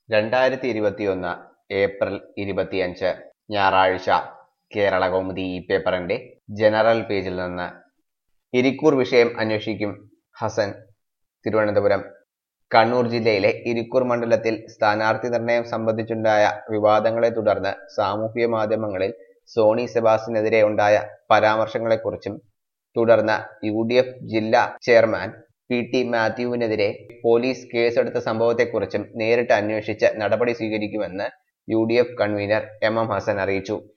രണ്ടായിരത്തി ഇരുപത്തിയൊന്ന് ഏപ്രിൽ ഇരുപത്തിയഞ്ച് ഞായറാഴ്ച കേരള കൗമുദി ഈ പേപ്പറിന്റെ ജനറൽ പേജിൽ നിന്ന് ഇരിക്കൂർ വിഷയം അന്വേഷിക്കും ഹസൻ തിരുവനന്തപുരം കണ്ണൂർ ജില്ലയിലെ ഇരിക്കൂർ മണ്ഡലത്തിൽ സ്ഥാനാർത്ഥി നിർണയം സംബന്ധിച്ചുണ്ടായ വിവാദങ്ങളെ തുടർന്ന് സാമൂഹ്യ മാധ്യമങ്ങളിൽ സോണി സെബാസ്റ്റിനെതിരെ ഉണ്ടായ പരാമർശങ്ങളെക്കുറിച്ചും തുടർന്ന് യു ഡി എഫ് ജില്ലാ ചെയർമാൻ പി ടി മാത്യുവിനെതിരെ പോലീസ് കേസെടുത്ത സംഭവത്തെക്കുറിച്ചും നേരിട്ട് അന്വേഷിച്ച് നടപടി സ്വീകരിക്കുമെന്ന് U D F convener M M Hassan അറിയിച്ചു